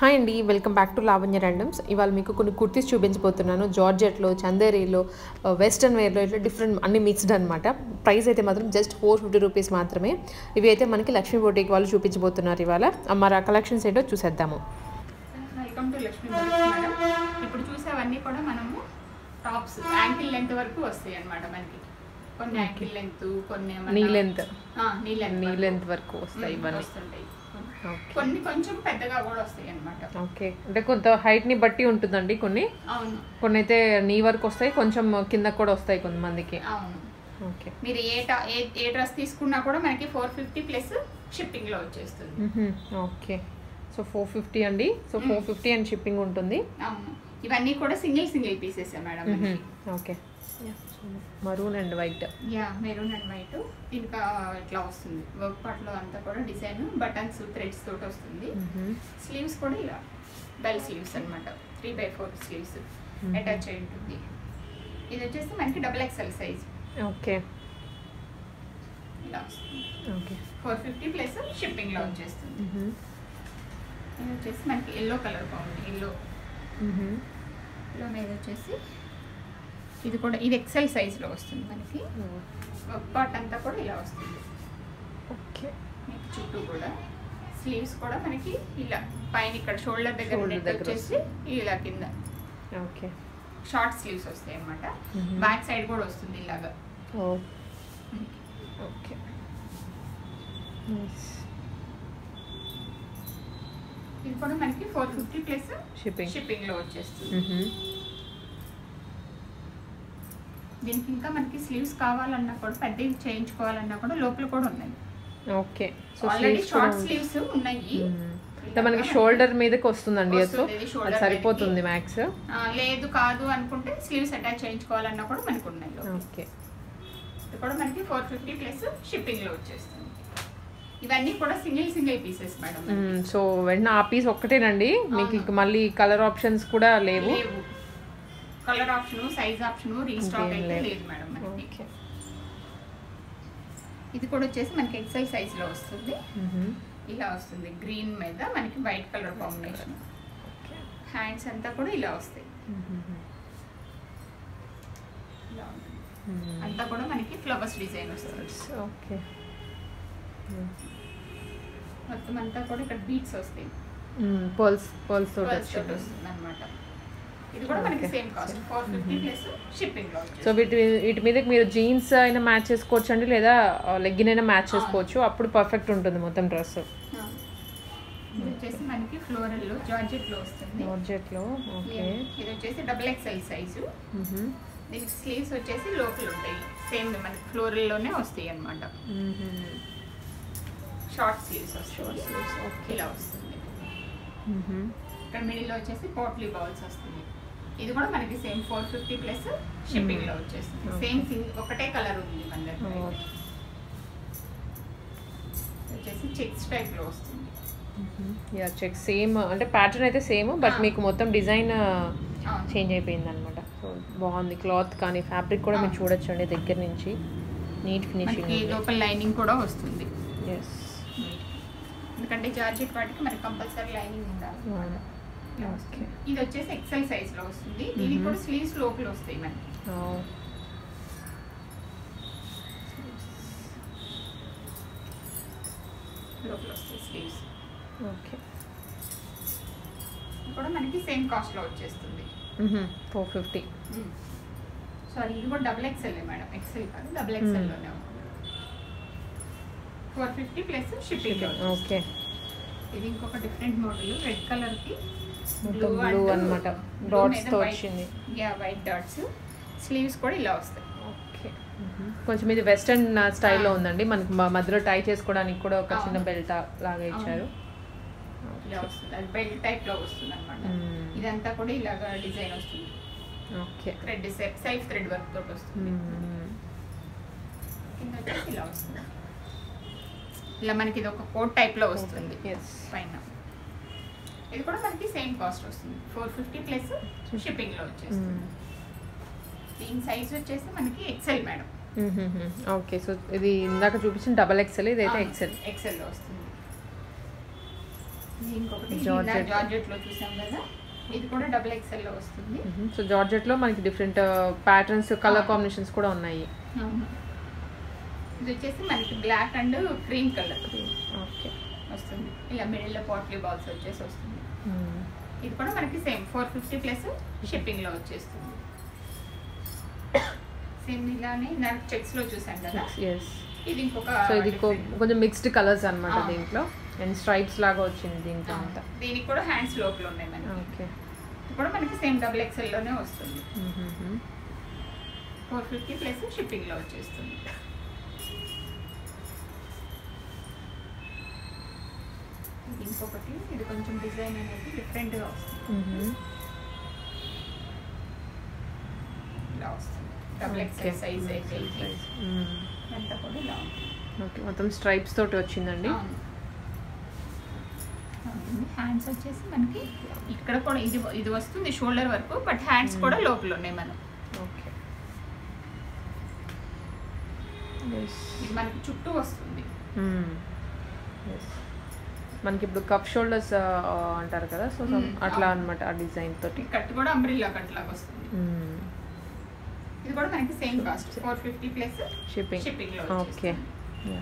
Hi అండి welcome back to Lavanya randoms ఇవాళ మీకు కొన్ని కుర్తీస్ చూపించబోతున్నాను జార్జెట్లో చందేరీలో వెస్ట్రన్ వేర్లో ఇట్లా డిఫరెంట్ అన్ని మిక్స్డ్ అనమాట ప్రైస్ అయితే మాత్రం జస్ట్ ఫోర్ ఫిఫ్టీ రూపీస్ మాత్రమే ఇవి అయితే మనకి లక్ష్మీ బోటిక్ వాళ్ళు చూపించబోతున్నారు ఇవాళ మరి ఆ కలెక్షన్స్ ఏంటో చూసేద్దాము welcome to Lakshmi boutiques madam ఇప్పుడు చూసేవన్నీ కూడా మనము టాప్స్ యాంకిల్ లెంత్ వరకు వస్తాయి అన్నమాట మనకి కొన్ని యాంకిల్ లెంత్ కొన్ని ఏమన్నా- నీ లెంత్ ఆ, నీ లెంత్ నీ వరకు. లెంత్ వరకు వస్తాయి ఉమ్, ఇవన్నీ వస్తుంటాయి ఓకే కొన్ని కొంచెం పెద్దగా కూడా వస్తాయి అన్నమాట ఓకే అంటే కొంత హైట్ని బట్టి ఉంటుందండి కొన్ని అవును కొన్ని అయితే నీ వరకు వస్తాయి కొంచెం కింద కూడా వస్తాయి కొంతమందికి అవును ఓకే మీరు ఏ టా ఏ ఏ డ్రెస్ తీసుకున్నా కూడా మనకి ఫోర్ ఫిఫ్టీ ప్లస్ షిప్పింగ్ లో వచ్చేస్తుంది ఓకే సో ఫోర్ ఫిఫ్టీ అండి so four fifty and shipping ఉంటుంది అవును ఇవన్నీ కూడా సింగిల్ సింగిల్ పీసెస్ మేడం మనకి. Okay maroon and white yeah maroon and white ఇంకా ఇట్లా వస్తుంది వర్క్ పార్ట్లో అంతా కూడా డిజైన్ బటన్స్ థ్రెడ్స్ తోటి వస్తుంది స్లీవ్స్ కూడా ఇలా బెల్ స్లీవ్స్ అన్నమాట three by four sleeves attach అయి ఉంటుంది ఇది వచ్చేసి మనకి డబుల్ ఎక్స్ఎల్ సైజ్ ఓకే ఇలా వస్తుంది ఓకే ఫోర్ ఫిఫ్టీ ప్లస్ షిప్పింగ్లో వచ్చేస్తుంది ఇది వచ్చేసి మనకి ఎల్లో కలర్ బాగుంది ఎల్లో ఎల్లో మీద వచ్చేసి ఇది కూడా ఇది ఎక్సెల్ సైజ్లో వస్తుంది మనకి వర్క్ పార్ట్ అంతా కూడా ఇలా వస్తుంది ఓకే మీకు చుట్టూ కూడా స్లీవ్స్ కూడా మనకి ఇలా పైన ఇక్కడ షోల్డర్ దగ్గర Shoulder నెట్ దగ్గర వచ్చేసి ఇలా కింద ఓకే షార్ట్ స్లీవ్స్ వస్తాయి అన్నమాట Mhm. బ్యాక్ సైడ్ కూడా వస్తుంది ఇలాగా ఓ ఓకే ఇది కూడా మనకి four fifty plus shipping shipping లో వచ్చేస్తుంది దీనికి ఇంకా మనకి స్లీవ్స్ కావాలన్నా కూడా పెద్దవి చేయించుకోవాలన్నా కూడా లోపల కూడా ఉన్నాయి okay so already sleeves short sleeves ఉన్నాయి అంటే మనకి షోల్డర్ మీదకి వస్తుందండి సో వస్తుంది, ఇది shoulder అది సరిపోతుంది మ్యాక్స్ ఆ, లేదు కాదు అనుకుంటే స్లీవ్స్ అటాచ్ చేయించుకోవాలన్నా కూడా మనకు ఉన్నాయి లోపల. ఓకే ఇది కూడా మనకి ఫోర్ ఫిఫ్టీ ప్లస్ షిప్పింగ్ లో వచ్చేస్తుంది ఇవన్నీ కూడా single single pieces madam so వెంటనే ఆ పీస్ ఒక్కటేనండి మీకు ఇక మళ్ళీ కలర్ ఆప్షన్స్ కూడా లేవు లేవు colour option size option restock ఇంకేం అయితే లేవు. లేదు మేడం మనకి ఓకే ఇది కూడా వచ్చేసి మనకి ఎక్సెల్ సైజ్ లో వస్తుంది ఇలా వస్తుంది గ్రీన్ మీద మనకి వైట్ కలర్ కాంబినేషన్ హ్యాండ్స్ అంతా కూడా ఇలా వస్తాయి ఇలా ఉంటుంది. అంతా కూడా మనకి ఫ్లవర్స్ డిజైన్ వస్తుంది ఓకే మొత్తం అంతా కూడా ఇక్కడ బీట్స్ వస్తాయి పర్ల్స్ పర్ల్స్ తోటి Pearls తోటి వచ్చింది వస్తుంది అనమాట ఇది కూడా మనకి Okay. Same cost four fifty plus shipping లో సో వచ్చేసి వీటి వీటి మీద మీరు జీన్స్ అయినా మ్యాచ్ చేసుకోవచ్చు అండి లేదా లెగ్గిన్ అయినా మ్యాచ్ చేసుకోవచ్చు అప్పుడు పర్ఫెక్ట్ ఉంటుంది మొత్తం డ్రెస్ ఇది వచ్చేసి మనకి ఫ్లోరల్ లో జార్జెట్ లో వస్తుంది జార్జెట్లో ఓకే ఇది వచ్చేసి డబుల్ ఎక్స్ఎల్ సైజు దీనికి స్లీవ్స్ వచ్చేసి లోపల ఉంటాయి సేమ్ మనకి ఫ్లోరల్ లోనే వస్తాయి అన్నమాట షార్ట్ స్లీవ్స్ వస్తాయి ఇలా వస్తుంది ఇక్కడ మిడిల్ లో వచ్చేసి పోట్లీ బౌల్స్ వస్తుంది ఇది కూడా మనకి same four fifty plus shipping లో వచ్చేస్తుంది Okay. సేమ్ ఒకటే కలర్ ఉంది మన దగ్గర అయితే. ఇది వచ్చేసి చెక్స్ టైప్ లో వస్తుంది యా చెక్ సేమ్ అంటే ప్యాటర్న్ అయితే సేమ్ బట్ Ah. మీకు మొత్తం డిజైన్ అవును. చేంజ్ అయిపోయింది అనమాట సో బాగుంది క్లాత్ కానీ ఫ్యాబ్రిక్ కూడా మీరు Ah. చూడొచ్చు అండి దగ్గర నుంచి నీట్ ఫినిషింగ్ మనకి లోపల లైనింగ్ కూడా వస్తుంది ఎస్ ఎందుకంటే జార్జెట్ వాటికి మనకి కంపల్సరీ లైనింగ్ ఉండాలి అవును. ఇలా వస్తుంది. Okay. ఇది వచ్చేసి ఎక్సెల్ సైజ్ లో వస్తుంది దీనికి Mhm. కూడా స్లీవ్స్ లోపల వస్తాయి మనకి లోపల వస్తాయి స్లీవ్స్ ఓకే కూడా మనకి సేమ్ కాస్ట్ లో వచ్చేస్తుంది ఫోర్ ఫిఫ్టీ సారీ ఇది కూడా డబుల్ ఎక్స్ఎల్ మేడం ఎక్స్ఎల్ కాదు డబుల్ ఎక్స్ఎల్ లోనే four fifty plus shipping okay ఇది ఇంకొక డిఫరెంట్ మోడల్ రెడ్ కలర్ కి మొత్తం blue అన్నమాట. Dots తో వచ్చింది. యా వైట్ డాట్స్ స్లీవ్స్ కూడా ఇలా వస్తాయి ఓకే కొంచెం ఇది వెస్టర్న్ స్టైల్లో Ah. ఉందండి మనకి మ- మధ్యలో టై చేసుకోవడానికి కూడా ఒక చిన్న అవును. బెల్ట్ లాగా ఇచ్చారు ఇలా వస్తుంది అది బెల్ట్ టైప్ లో వస్తుంది అనమాట Mm. ఇదంతా కూడా ఇలాగా డిజైన్ వస్తుంది okay thread self thread work తోటి వస్తుంది కింద వచ్చేసి ఇలా వస్తుంది ఇలా మనకి ఇది ఒక కోట్ టైప్ లో వస్తుంది ఎస్ పైన ఇది కూడా మనకి సేమ్ కాస్ట్ వస్తుంది ఫోర్ ఫిఫ్టీ ప్లస్ షిప్పింగ్ లో వచ్చేస్తుంది దీని సైజ్ వచ్చేసి మనకి ఎక్సెల్ మేడం ఓకే సో ఇది ఇందాక చూపించిన డబల్ ఎక్సెల్ ఇదైతే ఎక్సెల్ ఎక్సెల్ లో వస్తుంది ఇది ఇంకొకటి Georgette. జార్జెట్ లో చూసాం కదా ఇది కూడా డబుల్ ఎక్స్ఎల్ లో వస్తుంది సో జార్జెట్లో మనకి different patterns colour Ah. Combinations కూడా ఉన్నాయి అవును ఇది వచ్చేసి మనకి black and cream colour okay వస్తుంది ఇలా మిడిల్ లో పాట్లీ బాల్స్ వచ్చేసి వస్తుంది ఇది కూడా మనకి same four fifty plus shipping లో వచ్చేస్తుంది సేమ్ ఇలానే నాకు చెక్స్ లో చూసాం కదా ఎస్ ఇది ఇంకొక సో ఇది కొ- different. కొంచెం మిక్స్డ్ కలర్స్ అన్నమాట Ah. దీంట్లో అండ్ స్ట్రైప్స్ లాగా వచ్చింది దీంట్లో ఆ, అంతా దీనికి కూడా హ్యాండ్స్ లోపల ఉన్నాయి మనకి ఓకే ఇది కూడా మనకి సేమ్ డబుల్ ఎక్స్ఎల్ లోనే వస్తుంది ఫోర్ ఫిఫ్టీ ప్లస్ షిప్పింగ్ లో వచ్చేస్తుంది ఇది ఇంకొకటి ఇది కొంచెం డిజైన్ అనేది డిఫరెంట్ గా వస్తుంది ఇలా వస్తుంది డబుల్ ఎక్స్ఎల్ సైజ్ అయితే ఇది. అంతా కూడా ఇలా ఉంటుంది ఓకే మొత్తం స్ట్రైప్స్ తోటి వచ్చిందండి అవును. హ్యాండ్స్ వచ్చేసి మనకి ఇక్కడ కూడా ఇది ఇది వస్తుంది షోల్డర్ వరకు బట్ హ్యాండ్స్ కూడా లోపల ఉన్నాయి మనం ఓకే ఇది మనకి చుట్టూ వస్తుంది మనకి ఇప్పుడు కప్ షోల్డర్స్ అంటారు కదా సో Mm, అట్లా అవును. అన్నమాట ఆ డిజైన్ తోటి ఈ కట్ కూడా అంబ్రిల్లా కట్ లాగా వస్తుంది ఇది కూడా మనకి same cost four fifty plus shipping shipping లో ఓకే వచ్చేస్తుంది.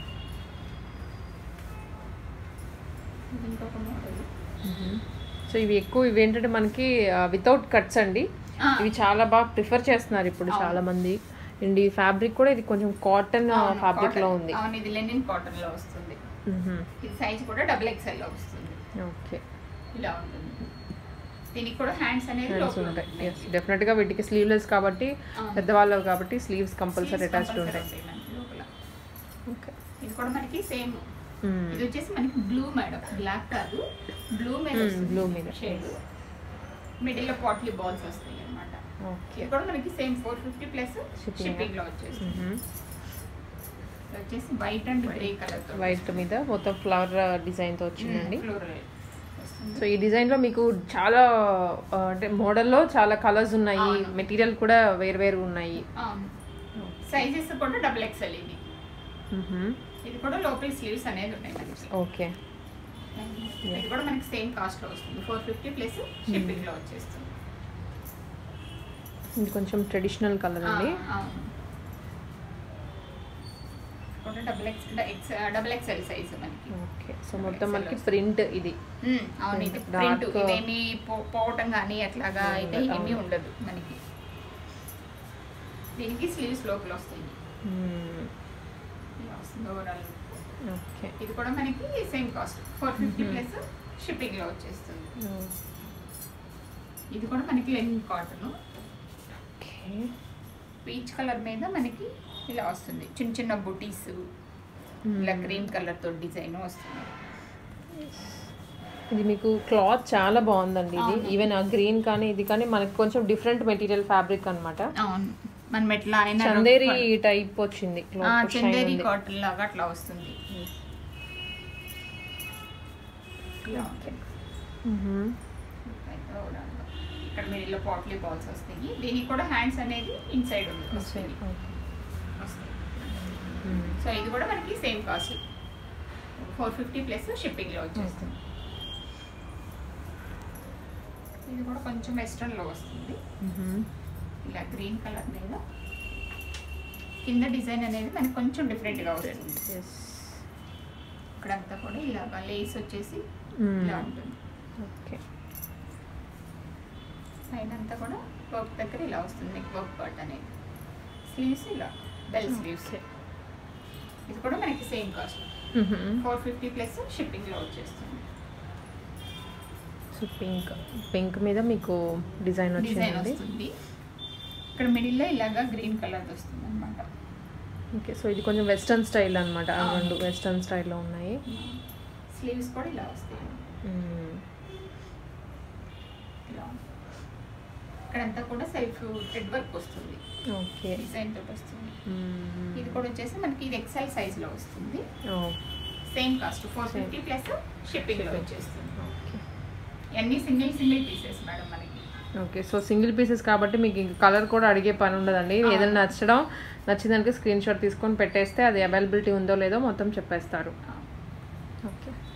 ఇది ఇంకొక మోడల్ సో ఇవి ఎక్కువ ఇవి ఏంటంటే మనకి వితౌట్ కట్స్ అండి ఇవి చాలా బాగా ప్రిఫర్ చేస్తున్నారు ఇప్పుడు అవును. చాలా మంది అండ్ ఈ ఫ్యాబ్రిక్ కూడా ఇది కొంచెం కాటన్ ఫ్యాబ్రిక్ లో ఉంది అవును ఇది లెనిన్ కాటన్ లో వస్తుంది ఇది సైజ్ కూడా డబుల్ ఎక్స్ఎల్ లో వస్తుంది ఓకే ఇలా ఉంటుంది దీనికి కూడా హ్యాండ్స్ అనేది హ్యాండ్స్ లోపల ఉంటాయి ఉన్నాయి. ఎస్ డెఫినెట్ గా వీటికి స్లీవ్లెస్ కాబట్టి అవును. పెద్దవాళ్ళు కాబట్టి sleeves compulsory Sleeves attached compulsory ఉంటాయి మనకి లోపల. ఓకే ఇది కూడా మనకి సేమ్ ఇది వచ్చేసి మనకి బ్లూ మేడం బ్లాక్ కాదు బ్లూ మీద Hmm, వస్తుంది blue మీద. షేడ్ మిడిల్ లో పాట్లీ బాల్స్ వస్తాయి అన్నమాట ఓకే ఇది కూడా మనకి same four fifty plus Shipping. Shipping లో వచ్చేస్తుంది ఇది వచ్చేసి వైట్ అండ్ గ్రే కలర్ తో వైట్ మీద మొత్తం ఫ్లవర్ డిజైన్ తో వచ్చిందండి ఫ్లోరల్ వస్తుంది సో ఈ డిజైన్ లో మీకు చాలా ఆ, అంటే మోడల్లో చాలా కలర్స్ ఉన్నాయి అవును. మెటీరియల్ కూడా వేరు వేరు ఉన్నాయి అవును సైజెస్ కూడా డబుల్ ఎక్స్ఎల్ ఇది ఇది కూడా లోపల స్లీవ్స్ అనేది ఉన్నాయి మనకి ఓకే ఇది కూడా మనకి సేమ్ కాస్ట్ లో వస్తుంది ఫోర్ ఫిఫ్టీ ప్లస్ షిప్పింగ్ లో వచ్చేస్తుంది ఇది కొంచెం ట్రెడిషనల్ కలర్ అండి ఆ, అవును కూడా double X X double XL size మనకి ఓకే సో మొత్తం మనకి ప్రింట్ ఇది ఉమ్, అవును ఇది Dark. ప్రింట్ ఇదేమి పో- పోవటం కానీ అట్లాగా అవును, అయితే ఏమీ అవును. ఉండదు మనకి దీనికి స్లీవ్స్ లోపల వస్తాయి ఇలా వస్తుంది ఓవరాల్ ఓకే ఇది కూడా మనకి same cost four fifty plus shipping లో వచ్చేస్తుంది ఇది కూడా మనకి linen cotton okay peach colour మీద మనకి ఇలా వస్తుంది చిన్న చిన్న బుటీస్ ఇలా క్రీమ్ కలర్ తో డిజైన్ వస్తుంది ఇది మీకు క్లాత్ చాలా బాగుందండి ఇది అవును. ఈవెన్ ఆ గ్రీన్ కానీ ఇది కానీ మనకి కొంచెం డిఫరెంట్ మెటీరియల్ ఫ్యాబ్రిక్ అన్నమాట అవును మనం ఎట్లా అయినా చందేరి టైప్ వచ్చింది ఆ, క్లాత్ చందేరి కాటన్ లాగా అట్లా వస్తుంది ఇలా ఉంటుంది. అయితే overall గా. ఇక్కడ మిడిల్ లో పాట్లీ బాల్స్ వస్తాయి దీనికి కూడా హ్యాండ్స్ అనేది ఇన్సైడ్ ఉంది వస్తుంది వస్తాయి సో ఇది కూడా మనకి same cost four fifty plus shipping లో వచ్చేస్తుంది ఇది కూడా కొంచెం వెస్ట్రన్ లో వస్తుంది ఇలా గ్రీన్ కలర్ మీద కింద డిజైన్ అనేది మనకి కొంచెం డిఫరెంట్ గా వస్తుంది ఇక్కడంతా కూడా ఇలా లేస్ వచ్చేసి ఇలా ఉంటుంది ఓకే పైన అంతా కూడా వర్క్ దగ్గర ఇలా వస్తుంది నెక్ వర్క్ పార్ట్ అనేది స్లీవ్స్ ఇలా బెల్ స్లీవ్స్ ఇది కూడా మనకి same cost four fifty plus shipping లో వచ్చేస్తుంది సో పింక్ పింక్ మీద మీకు డిజైన్ డిజైన్ వచ్చిందండి వస్తుంది ఇక్కడ మిడిల్ లో ఇలాగా గ్రీన్ కలర్ వస్తుంది అనమాట ఓకే సో ఇది కొంచెం వెస్టర్న్ స్టైల్ అనమాట ఆ అవును. రెండు వెస్టర్న్ స్టైల్లో ఉన్నాయి స్లీవ్స్ కూడా ఇలా వస్తాయి మ్మ్. ఇలా ఇక్కడంతా కూడా సెల్ఫ్ థ్రెడ్ వర్క్ వస్తుంది ఓకే డిజైన్ తోటి వస్తుంది మ్మ్. ఇది కూడా వచ్చేసి మనకి ఇది ఎక్సెల్ సైజ్ లో వస్తుంది ఓ, same cost four Same. Fifty plus shipping లో వచ్చేస్తుంది ఓకే అన్ని సింగిల్ సింగిల్ పీసెస్ మేడం మనకి ఓకే సో సింగిల్ పీసెస్ కాబట్టి మీకు ఇంక కలర్ కూడా అడిగే పని ఉండదండి అవును. ఏదైనా నచ్చడం నచ్చిందానికి స్క్రీన్ షాట్ తీసుకొని పెట్టేస్తే అది అవైలబిలిటీ ఉందో లేదో మొత్తం చెప్పేస్తారు ఓకే